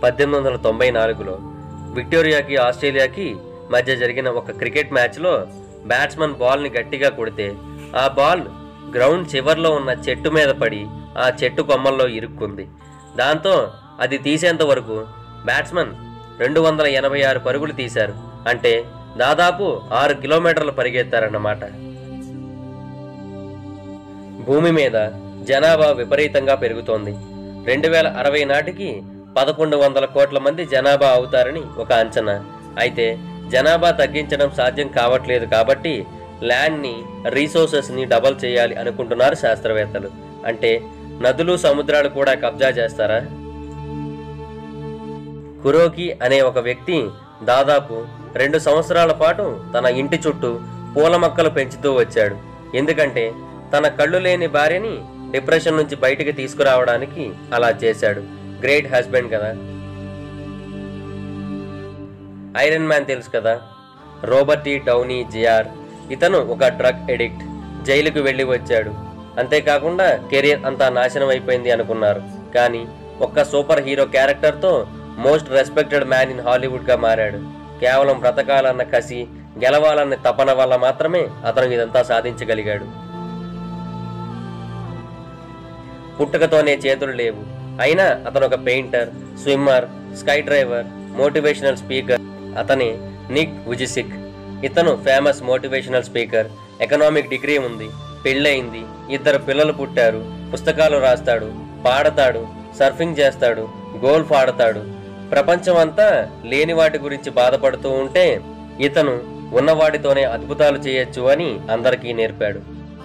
పద్దెనిమిది వందల తొంభై నాలుగులో విక్టోరియాకి ఆస్ట్రేలియాకి మధ్య జరిగిన ఒక క్రికెట్ మ్యాచ్లో బ్యాట్స్మన్ బాల్ని గట్టిగా కొడితే ఆ బాల్ గ్రౌండ్ చివర్లో ఉన్న చెట్టు మీద పడి ఆ చెట్టు కొమ్మల్లో ఇరుక్కుంది దాంతో అది తీసేంత వరకు బ్యాట్స్మన్ రెండు వందల ఎనభై ఆరు పరుగులు తీశారు అంటే దాదాపు ఆరు కిలోమీటర్లు పరిగెత్తారన్నమాట భూమి మీద జనాభా విపరీతంగా పెరుగుతోంది రెండు వేల అరవై నాటికి పదకొండు వందల కోట్ల మంది జనాభా అవుతారని ఒక అంచనా అయితే జనాభా తగ్గించడం సాధ్యం కావట్లేదు కాబట్టి ల్యాండ్ని రీసోర్సెస్ని డబల్ చేయాలి అనుకుంటున్నారు శాస్త్రవేత్తలు అంటే నదులు సముద్రాలు కూడా కబ్జా చేస్తారా కురోకి అనే ఒక వ్యక్తి దాదాపు రెండు సంవత్సరాల పాటు తన ఇంటి చుట్టూ పూల మొక్కలు పెంచుతూ వచ్చాడు ఎందుకంటే తన కళ్ళు లేని భార్యని డిప్రెషన్ నుంచి బయటికి తీసుకురావడానికి అలా చేశాడు గ్రేట్ హస్బెండ్ కదా ఐరన్ మ్యాన్ తెలుసు కదా రోబర్ట్ టీ డౌనీ జిఆర్ ఇతను ఒక డ్రగ్ ఎడిక్ట్ జైలుకు వెళ్ళి వచ్చాడు అంతేకాకుండా కెరీర్ అంతా నాశనం అయిపోయింది అనుకున్నారు కానీ ఒక్క సూపర్ హీరో క్యారెక్టర్తో మోస్ట్ రెస్పెక్టెడ్ మ్యాన్ ఇన్ హాలీవుడ్గా మారాడు కేవలం బ్రతకాలన్న కసి గెలవాలన్న తపన వల్ల మాత్రమే అతను ఇదంతా సాధించగలిగాడు పుట్టుకతోనే చేతులు లేవు అయినా అతను ఒక painter swimmer sky driver motivational speaker అతని నిక్ ఉజిసిక్ ఇతను famous motivational speaker economic degree ఉంది పెళ్ళయింది ఇద్దరు పిల్లలు పుట్టారు పుస్తకాలు రాస్తాడు పాడతాడు సర్ఫింగ్ చేస్తాడు గోల్ఫ్ ఆడతాడు ప్రపంచమంతా లేని వాటి గురించి బాధపడుతూ ఉంటే ఇతను ఉన్నవాటితోనే అద్భుతాలు చేయొచ్చు అని అందరికీ నేర్పాడు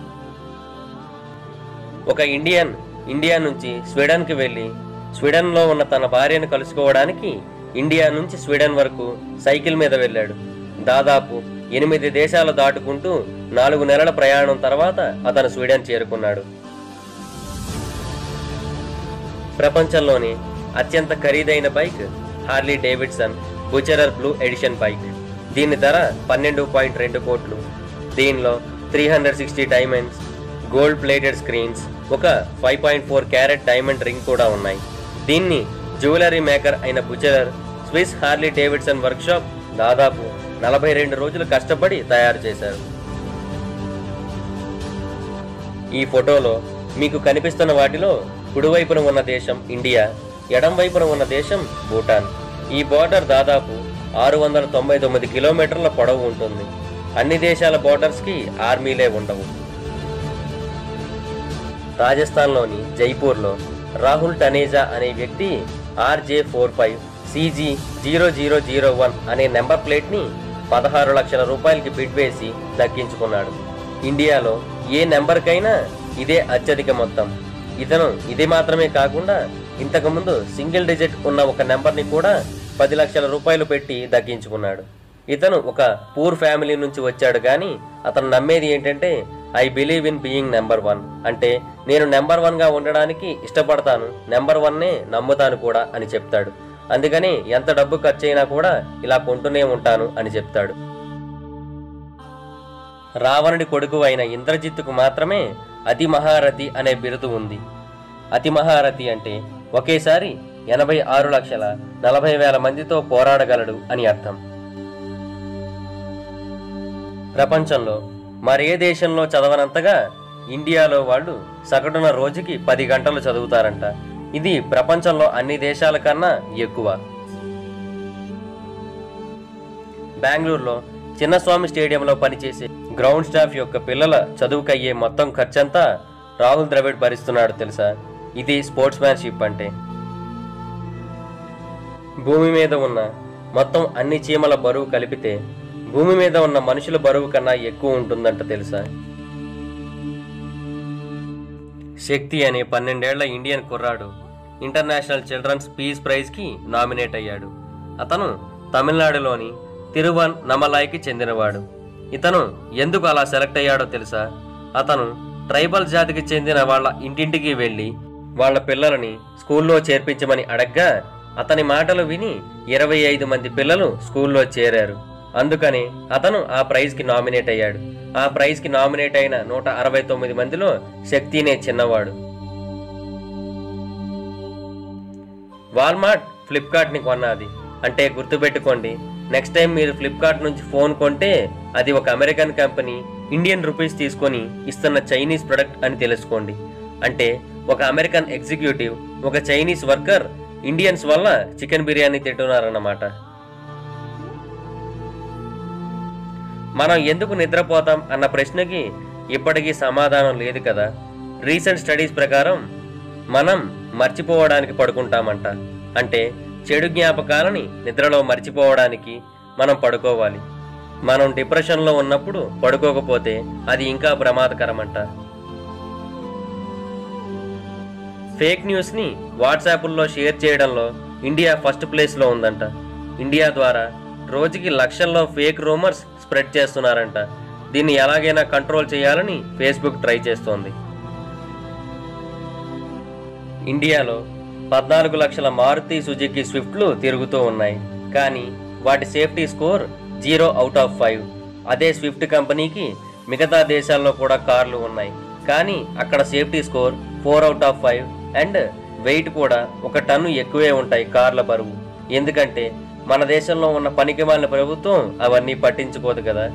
ఒక ఇండియన్ ఇండియా నుంచి స్వీడన్కి వెళ్ళి స్వీడన్లో ఉన్న తన భార్యను కలుసుకోవడానికి ఇండియా నుంచి స్వీడన్ వరకు సైకిల్ మీద వెళ్ళాడు దాదాపు ఎనిమిది దేశాలు దాటుకుంటూ నాలుగు నెలల ప్రయాణం తర్వాత అతను స్వీడన్ చేరుకున్నాడు ప్రపంచంలోని అత్యంత ఖరీదైన bike Harley Davidson Bucherer blue edition bike దీని ధర పన్నెండు పాయింట్ రెండు కోట్లు దీనిలో three hundred sixty diamonds gold plated screens ఒక five point four carat diamond ring కూడా ఉన్నాయి దీన్ని జ్యువెలరీ మేకర్ అయిన Bucherer Swiss Harley Davidson workshop దాదాపు నలభై రెండు రోజులు కష్టపడి తయారు చేశారు ఈ ఫోటోలో మీకు కనిపిస్తున్న వాటిలో కుడివైపున ఉన్న దేశం ఇండియా ఎడం వైపున ఉన్న దేశం భూటాన్ ఈ బోర్డర్ దాదాపు ఆరు వందల తొంభై తొమ్మిది కిలోమీటర్ల పొడవు ఉంటుంది అన్ని దేశాల బోర్డర్స్కి ఆర్మీలే ఉండవు రాజస్థాన్లోని జైపూర్లో రాహుల్ టనేజా అనే వ్యక్తి RJ four five CG zero zero zero one అనే నెంబర్ ప్లేట్ని పదహారు లక్షల రూపాయలకి బిడ్ వేసి దక్కించుకున్నాడు ఇండియాలో ఏ నెంబర్కైనా ఇదే అత్యధిక మొత్తం ఇతను ఇది మాత్రమే కాకుండా ఇంతకుముందు సింగిల్ డిజిట్ ఉన్న ఒక నెంబర్ని కూడా పది లక్షల రూపాయలు పెట్టి దక్కించుకున్నాడు ఇతను ఒక పూర్ ఫ్యామిలీ నుంచి వచ్చాడు కానీ అతను నమ్మేది ఏంటంటే I believe in being number one అంటే నేను నెంబర్ వన్గా ఉండడానికి ఇష్టపడతాను నెంబర్ వన్నే నమ్ముతాను కూడా అని చెప్తాడు అందుకని ఎంత డబ్బు ఖర్చు అయినా కూడా ఇలా కొంటూనే ఉంటాను అని చెప్తాడు రావణుడి కొడుకు అయిన ఇంద్రజిత్తుకు మాత్రమే అతి మహారథి అనే బిరుదు ఉంది అతి మహారథి అంటే ఒకేసారి ఎనభై ఆరు లక్షల నలభై వేల మందితో పోరాడగలడు అని అర్థం ప్రపంచంలో మరే దేశంలో చదవనంతగా ఇండియాలో వాళ్ళు సగటున రోజుకి పది గంటలు చదువుతారంట ఇది ప్రపంచంలో అన్ని దేశాల కన్నా ఎక్కువ బెంగళూరులో చిన్నస్వామి స్టేడియంలో పనిచేసే గ్రౌండ్ స్టాఫ్ యొక్క పిల్లల చదువుకయ్యే మొత్తం ఖర్చంతా రాహుల్ ద్రవిడ్ భరిస్తున్నాడు తెలుసా ఇది స్పోర్ట్స్ మ్యాన్షిప్ అంటే భూమి మీద ఉన్న మొత్తం అన్ని చీమల బరువు కలిపితే భూమి మీద ఉన్న మనుషుల బరువు కన్నా ఎక్కువ ఉంటుందంట తెలుసా శక్తి అనే పన్నెండేళ్ల ఇండియన్ కుర్రాడు ఇంటర్నేషనల్ చిల్డ్రన్స్ పీస్ ప్రైజ్కి నామినేట్ అయ్యాడు అతను తమిళనాడులోని తిరువన్ నమలాయికి చెందినవాడు ఇతను ఎందుకు అలా సెలెక్ట్ అయ్యాడో తెలుసా అతను ట్రైబల్ జాతికి చెందిన వాళ్ళ ఇంటింటికి వెళ్ళి వాళ్ళ పిల్లలని స్కూల్లో చేర్పించమని అడగ్గా అతని మాటలు విని ఇరవై ఐదు మంది పిల్లలు స్కూల్లో చేరారు అందుకని అతను ఆ ప్రైజ్కి నామినేట్ అయ్యాడు ఆ ప్రైజ్కి నామినేట్ అయిన నూట అరవై తొమ్మిది మందిలో శక్తినే చిన్నవాడు వాల్మార్ట్ ఫ్లిప్కార్ట్ని కొన్నది అంటే గుర్తుపెట్టుకోండి నెక్స్ట్ టైం మీరు ఫ్లిప్కార్ట్ నుంచి ఫోన్ కొంటే అది ఒక అమెరికన్ కంపెనీ ఇండియన్ రూపీస్ తీసుకొని ఇస్తున్న చైనీస్ ప్రొడక్ట్ అని తెలుసుకోండి అంటే ఒక అమెరికన్ ఎగ్జిక్యూటివ్ ఒక చైనీస్ వర్కర్ ఇండియన్స్ వల్ల చికెన్ బిర్యానీ తింటున్నారన్నమాట మనం ఎందుకు నిద్రపోతాం అన్న ప్రశ్నకి ఇప్పటికీ సమాధానం లేదు కదా రీసెంట్ స్టడీస్ ప్రకారం మనం మర్చిపోవడానికి పడుకుంటామంట అంటే చెడు జ్ఞాపకాలని నిద్రలో మర్చిపోవడానికి మనం పడుకోవాలి మనం డిప్రెషన్లో ఉన్నప్పుడు పడుకోకపోతే అది ఇంకా ప్రమాదకరమంట ఫేక్ న్యూస్ని వాట్సాప్లో షేర్ చేయడంలో ఇండియా ఫస్ట్ ప్లేస్లో ఉందంట ఇండియా ద్వారా రోజుకి లక్షల్లో ఫేక్ రూమర్స్ స్ప్రెడ్ చేస్తున్నారంట దీన్ని ఎలాగైనా కంట్రోల్ చేయాలని ఫేస్బుక్ ట్రై చేస్తోంది ఇండియాలో పద్నాలుగు లక్షల మారుతి సుజుకి స్విఫ్ట్లు తిరుగుతూ ఉన్నాయి కానీ వాటి safety score zero out of five అదే స్విఫ్ట్ కంపెనీకి మిగతా దేశాల్లో కూడా కార్లు ఉన్నాయి కానీ అక్కడ safety score four out of five and weight కూడా ఒక టన్ను ఎక్కువే ఉంటాయి కార్ల బరువు ఎందుకంటే మన దేశంలో ఉన్న పనికిమాలిన ప్రభుత్వం అవన్నీ పట్టించుకోదు కదా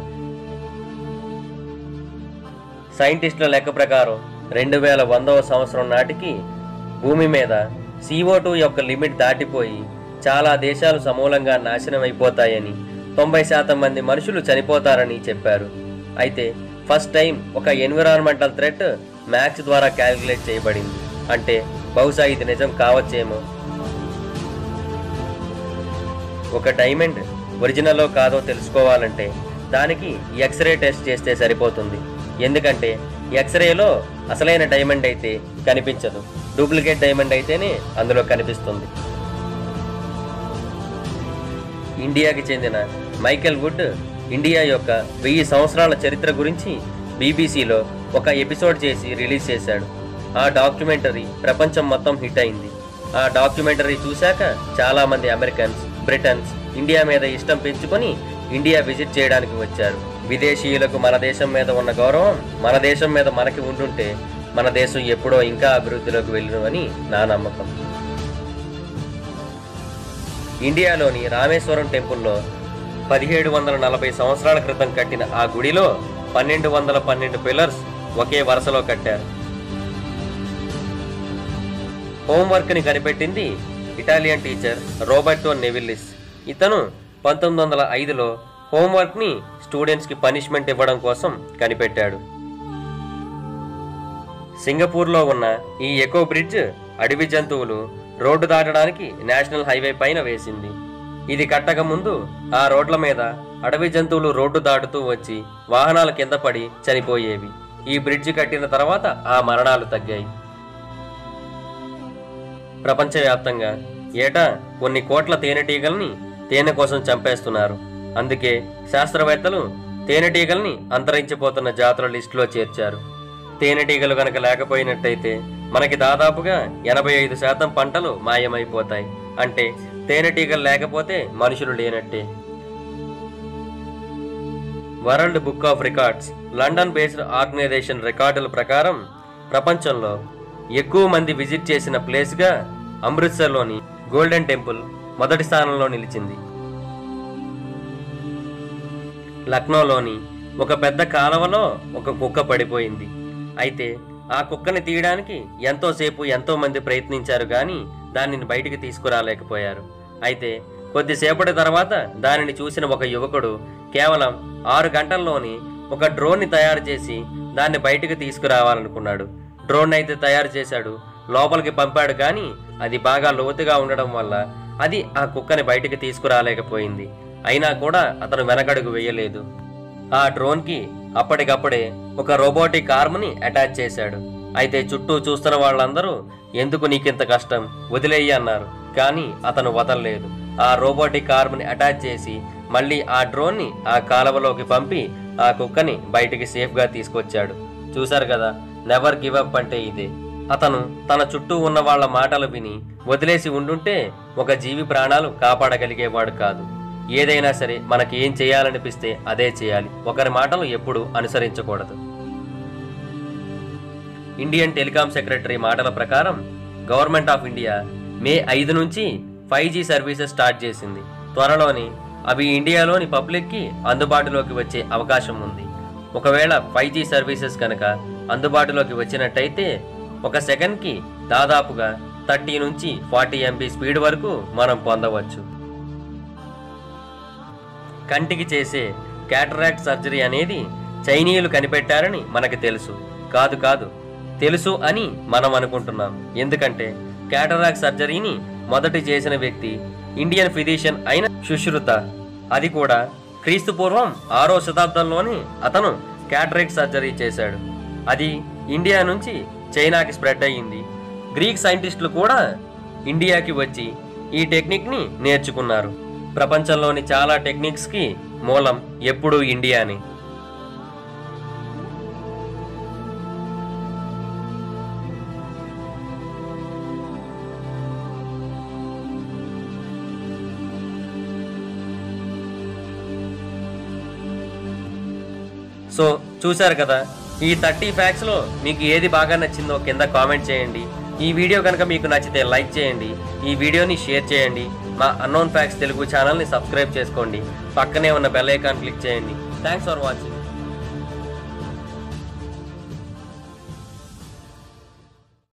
సైంటిస్టుల లెక్క ప్రకారం రెండు వేల వందవ సంవత్సరం నాటికి భూమి మీద CO2 టూ యొక్క లిమిట్ దాటిపోయి చాలా దేశాలు సమూలంగా నాశనం అయిపోతాయని తొంభై శాతం మంది మనుషులు చనిపోతారని చెప్పారు అయితే ఫస్ట్ టైం ఒక ఎన్విరాన్మెంటల్ థ్రెట్ మ్యాథ్స్ ద్వారా క్యాలిక్యులేట్ చేయబడింది అంటే బహుశా ఇది నిజం కావచ్చేమో ఒక డైమండ్ ఒరిజినల్లో కాదో తెలుసుకోవాలంటే దానికి ఎక్స్రే టెస్ట్ చేస్తే సరిపోతుంది ఎందుకంటే ఎక్స్రేలో అసలైన డైమండ్ అయితే కనిపించదు డూప్లికేట్ డైమండ్ అయితేనే అందులో కనిపిస్తుంది ఇండియాకి చెందిన మైకెల్ వుడ్ ఇండియా యొక్క వెయ్యి సంవత్సరాల చరిత్ర గురించి బీబీసీలో ఒక ఎపిసోడ్ చేసి రిలీజ్ చేశాడు ఆ డాక్యుమెంటరీ ప్రపంచం మొత్తం హిట్ అయింది ఆ డాక్యుమెంటరీ చూశాక చాలా మంది అమెరికన్స్ బ్రిటన్స్ ఇండియా మీద ఇష్టం పెంచుకొని ఇండియా విజిట్ చేయడానికి వచ్చారు విదేశీయులకు మన దేశం మీద ఉన్న గౌరవం మన దేశం మీద మనకి ఉండుంటే మన దేశం ఎప్పుడో ఇంకా అభివృద్ధిలోకి వెళ్ళను అని నా నమ్మకం ఇండియాలోని రామేశ్వరం టెంపుల్లో పదిహేడు వందల నలభై సంవత్సరాల క్రితం కట్టిన ఆ గుడిలో పన్నెండు వందల పన్నెండు పిల్లర్స్ ఒకే వరుసలో కట్టారు హోంవర్క్ని కనిపెట్టింది ఇటాలియన్ టీచర్ రోబర్టో నెవిల్లిస్ ఇతను పంతొమ్మిది వందల ఐదులో హోంవర్క్ని స్టూడెంట్స్కి పనిష్మెంట్ ఇవ్వడం కోసం కనిపెట్టాడు సింగపూర్లో ఉన్న ఈ ఎకో బ్రిడ్జ్ అడవి జంతువులు రోడ్డు దాటడానికి నేషనల్ హైవే పైన వేసింది ఇది కట్టక ముందు ఆ రోడ్ల మీద అడవి జంతువులు రోడ్డు దాటుతూ వచ్చి వాహనాల కింద పడి చనిపోయేవి ఈ బ్రిడ్జ్ కట్టిన తర్వాత ఆ మరణాలు తగ్గాయి ప్రపంచవ్యాప్తంగా ఏటా కొన్ని కోట్ల తేనెటీగల్ని తేనె కోసం చంపేస్తున్నారు అందుకే శాస్త్రవేత్తలు తేనెటీగల్ని అంతరించిపోతున్న జాతుల లిస్టులో చేర్చారు తేనెటీగలు కనుక లేకపోయినట్టయితే మనకి దాదాపుగా ఎనభై ఐదు శాతం పంటలు మాయమైపోతాయి అంటే తేనెటీగలు లేకపోతే మనుషులు లేనట్టే world book of records London based organization రికార్డుల ప్రకారం ప్రపంచంలో ఎక్కువ మంది విజిట్ చేసిన ప్లేస్గా అమృత్సర్లోని గోల్డెన్ టెంపుల్ మొదటి స్థానంలో నిలిచింది లక్నోలోని ఒక పెద్ద కాలవలో ఒక కుక్క పడిపోయింది అయితే ఆ కుక్కని తీయడానికి ఎంతోసేపు ఎంతో మంది ప్రయత్నించారు కానీ దానిని బయటికి తీసుకురాలేకపోయారు అయితే కొద్దిసేపటి తర్వాత దానిని చూసిన ఒక యువకుడు కేవలం ఆరు గంటల్లోని ఒక డ్రోన్ని తయారు చేసి దాన్ని బయటికి తీసుకురావాలనుకున్నాడు డ్రోన్ అయితే తయారు చేశాడు లోపలికి పంపాడు కానీ అది బాగా లోతుగా ఉండడం వల్ల అది ఆ కుక్కని బయటికి తీసుకురాలేకపోయింది అయినా కూడా అతను వెనకడుగు వేయలేదు ఆ డ్రోన్కి అప్పటికప్పుడే ఒక రోబోటిక్ ఆర్మ్ని అటాచ్ చేశాడు అయితే చుట్టూ చూస్తున్న వాళ్ళందరూ ఎందుకు నీకింత కష్టం వదిలేయి అన్నారు కానీ అతను వదలలేదు ఆ రోబోటిక్ ఆర్మ్ని అటాచ్ చేసి మళ్ళీ ఆ డ్రోన్ని ఆ కాలువలోకి పంపి ఆ కుక్కని బయటికి సేఫ్గా తీసుకొచ్చాడు చూశారు కదా నెవర్ గివ్ అప్ అంటే ఇదే అతను తన చుట్టూ ఉన్న వాళ్ళ మాటలు విని వదిలేసి ఉండుంటే ఒక జీవి ప్రాణాలు కాపాడగలిగేవాడు కాదు ఏదైనా సరే మనకి ఏం చేయాలనిపిస్తే అదే చేయాలి ఒకరి మాటలు ఎప్పుడు అనుసరించకూడదు ఇండియన్ టెలికాం సెక్రటరీ మాటల ప్రకారం గవర్నమెంట్ ఆఫ్ ఇండియా మే ఐదు నుంచి ఫైవ్ జీ సర్వీసెస్ స్టార్ట్ చేసింది త్వరలోని అవి ఇండియాలోని పబ్లిక్కి అందుబాటులోకి వచ్చే అవకాశం ఉంది ఒకవేళ ఫైవ్ జీ సర్వీసెస్ కనుక అందుబాటులోకి వచ్చినట్టయితే ఒక సెకండ్కి దాదాపుగా థర్టీ నుంచి ఫార్టీ ఎంబీ స్పీడ్ వరకు మనం పొందవచ్చు కంటికి చేసే క్యాటరాక్ట్ సర్జరీ అనేది చైనీయులు కనిపెట్టారని మనకు తెలుసు కాదు కాదు తెలుసు అని మనం అనుకుంటున్నాం ఎందుకంటే క్యాటరాక్ట్ సర్జరీని మొదటి చేసిన వ్యక్తి ఇండియన్ ఫిజిషియన్ అయిన సుశ్రుత అది కూడా క్రీస్తు పూర్వం ఆరో శతాబ్దంలోనే అతను క్యాటరాక్ట్ సర్జరీ చేశాడు అది ఇండియా నుంచి చైనాకి స్ప్రెడ్ అయ్యింది గ్రీక్ సైంటిస్టులు కూడా ఇండియాకి వచ్చి ఈ టెక్నిక్ని నేర్చుకున్నారు ప్రపంచంలోని చాలా టెక్నిక్స్కి మూలం ఎప్పుడూ ఇండియాని సో చూశారు కదా ఈ థర్టీ ఫ్యాక్స్లో మీకు ఏది బాగా నచ్చిందో కింద కామెంట్ చేయండి ఈ వీడియో కనుక మీకు నచ్చితే లైక్ చేయండి ఈ వీడియోని షేర్ చేయండి మా అన్నోన్ ఫ్యాక్స్ తెలుగు ఛానల్ని సబ్స్క్రైబ్ చేసుకోండి పక్కనే ఉన్న బెల్ ఐకాన్ క్లిక్ చేయండి థ్యాంక్స్ ఫర్ వాచింగ్